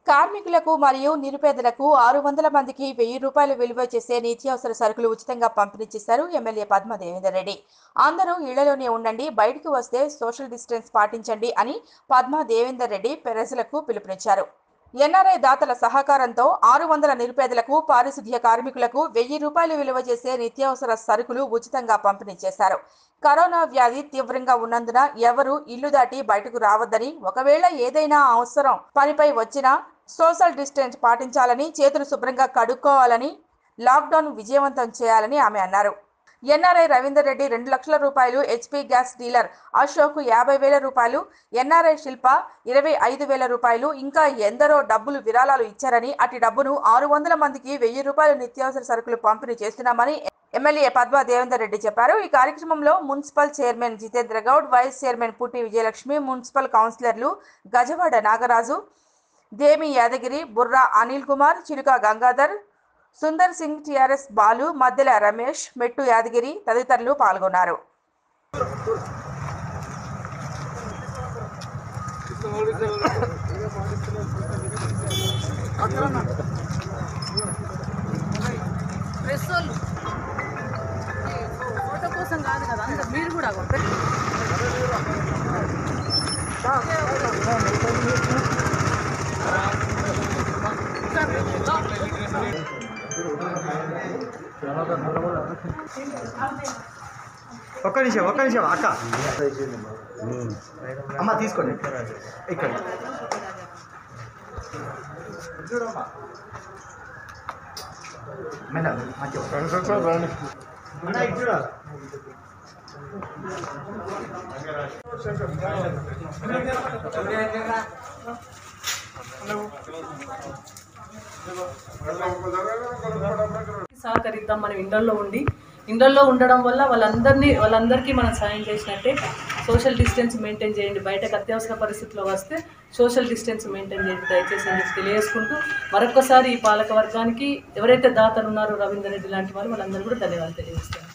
కార్మికులకు మరియు నిరుపేదలకు ఆరు వందల మందికి వెయ్యి రూపాయలు విలువ చేసే నిత్యావసర సరుకులు ఉచితంగా పంపిణీ చేశారు ఎమ్మెల్యే పద్మ దేవేందర్ రెడ్డి అందరూ ఇళ్లలోనే ఉండండి బయటకు వస్తే సోషల్ డిస్టెన్స్ పాటించండి అని పద్మ దేవేందర్ రెడ్డి ప్రజలకు పిలుపునిచ్చారు ఎన్ఆర్ఐ దాతల సహకారంతో ఆరు వందల నిరుపేదలకు పారిశుధ్య కార్మికులకు వెయ్యి రూపాయలు విలువ చేసే నిత్యావసర సరుకులు ఉచితంగా పంపిణీ చేశారు కరోనా వ్యాధి తీవ్రంగా ఉన్నందున ఎవరు ఇల్లు దాటి బయటకు రావద్దని ఒకవేళ ఏదైనా అవసరం పనిపై వచ్చినా సోషల్ డిస్టెన్స్ పాటించాలని చేతులు శుభ్రంగా కడుక్కోవాలని లాక్డౌన్ విజయవంతం చేయాలని ఆమె అన్నారు ఎన్ఆర్ఐ రవీందర్ రెడ్డి రెండు లక్షల రూపాయలు హెచ్పీ గ్యాస్ డీలర్ అశోక్ యాభై వేల రూపాయలు ఎన్ఆర్ఐ శిల్ప ఇరవై ఐదు వేల రూపాయలు ఇంకా ఎందరో డబ్బులు విరాళాలు ఇచ్చారని అటు డబ్బును ఆరు వందల మందికి వెయ్యి రూపాయలు నిత్యావసర సరుకులు పంపిణీ చేస్తున్నామని ఎమ్మెల్యే పద్మా దేవేందర్ రెడ్డి చెప్పారు ఈ కార్యక్రమంలో municipal chairman Jitendra Goud vice chairman Putti Vijayalakshmi municipal కౌన్సిలర్లు గజవాడ నాగరాజు దేమి యాదగిరి బుర్రా అనిల్ కుమార్ చిలుక గంగాధర్ సుందర్ సింగ్ టిఆర్ఎస్ బాలు మద్దెల రమేష్ మెట్టు యాదగిరి తదితరులు పాల్గొన్నారు ప్రెస్ వాళ్ళు ఈ ఫోటో కోసం కాదు కదా అందరు మీరు కూడా కొట్టే ఒక్క నిమిషం ఒక్క నిమిషం అక్క అమ్మ తీసుకోండి ఇక్కడ మేడం మంచిగా అన్న ఇటు చూడు. సహకరిద్దాం మనం ఇండల్లో ఉండి ఇండల్లో ఉండడం వల్ల వాళ్ళందరినీ వాళ్ళందరికీ మనం సాయం చేసినట్టే సోషల్ డిస్టెన్స్ మెయింటైన్ చేయండి బయటకు అత్యవసర పరిస్థితిలో వస్తే సోషల్ డిస్టెన్స్ మెయింటైన్ చేయండి దయచేసి అని చెప్పి తెలియజేసుకుంటూ మరొకసారి ఈ పాలక వర్గానికి ఎవరైతే దాతలు ఉన్నారో రవీందర్ రెడ్డి లాంటి వాళ్ళు వాళ్ళందరూ కూడా ధన్యవాదాలు తెలియజేస్తారు